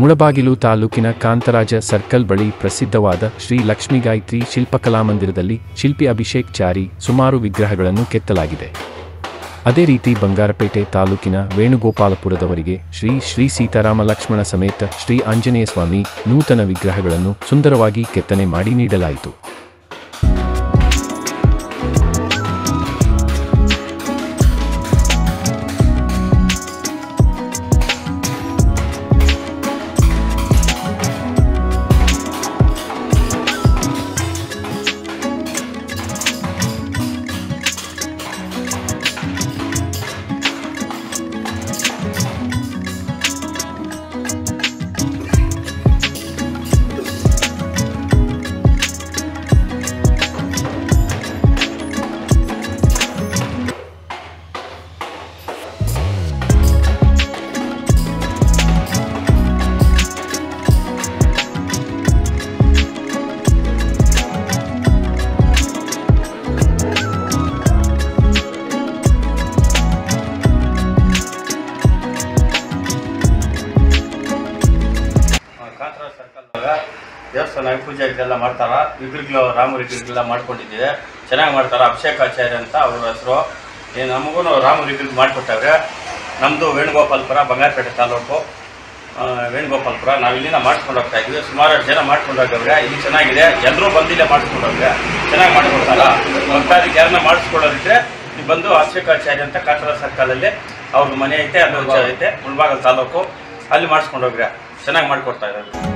ಮುಳಬಾಗಿಲು ತಾಲೂಕಿನ ಕಾಂತರಾಜ ಸರ್ಕಲ್ ಬಳಿ ಪ್ರಸಿದ್ಧವಾದ ಶ್ರೀ ಲಕ್ಷ್ಮೀಗಾಯತ್ರಿ ಶಿಲ್ಪಕಲಾಮಂದಿರದಲ್ಲಿ ಶಿಲ್ಪಿ ಅಭಿಷೇಕ್ ಚಾರಿ ಸುಮಾರು ವಿಗ್ರಹಗಳನ್ನು ಕೆತ್ತಲಾಗಿದೆ ಅದೇ ರೀತಿ ಬಂಗಾರಪೇಟೆ ತಾಲೂಕಿನ ವೇಣುಗೋಪಾಲಪುರದವರಿಗೆ ಶ್ರೀ ಶ್ರೀ ಸೀತಾರಾಮ ಲಕ್ಷ್ಮಣ ಸಮೇತ ಶ್ರೀ ಆಂಜನೇಯ ಸ್ವಾಮಿ ನೂತನ ವಿಗ್ರಹಗಳನ್ನು ಸುಂದರವಾಗಿ ಕೆತ್ತನೆ ಮಾಡಿ ನೀಡಲಾಯಿತು ಕಾಂತರಾಜ್ ಸರ್ಕಲ್ ಒಳಗ ದೇವಸ್ಥಾನ ಪೂಜೆ ಇದೆಲ್ಲ ಮಾಡ್ತಾರ ವಿಗ್ರಹಗಳು ರಾಮ ವಿಗ್ರಹಗಳೆಲ್ಲ ಮಾಡ್ಕೊಂಡಿದ್ದೀವಿ ಚೆನ್ನಾಗಿ ಮಾಡ್ತಾರ ಅಭಿಷೇಕಾಚಾರ್ಯ ಅಂತ ಅವ್ರ ಹೆಸರು ಈ ನಮಗೂ ರಾಮ ವಿಗ್ರಹ ಮಾಡಿಕೊಟ್ಟವ್ರೆ ನಮ್ಮದು ವೇಣುಗೋಪಾಲ್ಪುರ ಬಂಗಾರಪೇಟೆ ತಾಲೂಕು ಆ, ವೇಣುಗೋಪಾಲ್ಪುರ ನಾವು ಇಲ್ಲಿಂದ ಮಾಡ್ಕೊಂಡು ಹೋಗ್ತಾ ಇದ್ವಿ ಸುಮಾರು ಜನ ಮಾಡ್ಕೊಂಡು ಹೋಗವ್ರೆ ಇಲ್ಲಿ ಚೆನ್ನಾಗಿದೆ ಎಲ್ಲರೂ ಬಂದಿಲ್ಲೇ ಮಾಡಿಸ್ಕೊಂಡು ಹೋಗ್ರೆ ಚೆನ್ನಾಗಿ ಮಾಡ್ಕೊಡ್ತಾರ ಭಕ್ತಾದಿಗೆ ಯಾರನ್ನ ಮಾಡಿಸ್ಕೊಳ್ಳೋದಿದ್ರೆ ಇಲ್ಲಿ ಬಂದು ಅಭಿಷೇಕಾಚಾರ್ಯ ಅಂತ ಕಾಂತರಾಜ್ ಸರ್ಕಲಲ್ಲಿ ಅವ್ರದ್ದು ಮನೆ ಐತೆ ಅದು ಐತೆ ಮುಳ್ಬಾಗಲ್ ತಾಲೂಕು ಅಲ್ಲಿ ಮಾಡಿಸ್ಕೊಂಡು ಹೋಗ್ರೆ ಚೆನ್ನಾಗಿ ಮಾಡಿಕೊಡ್ತಾ ಇದ್ದಾರೆ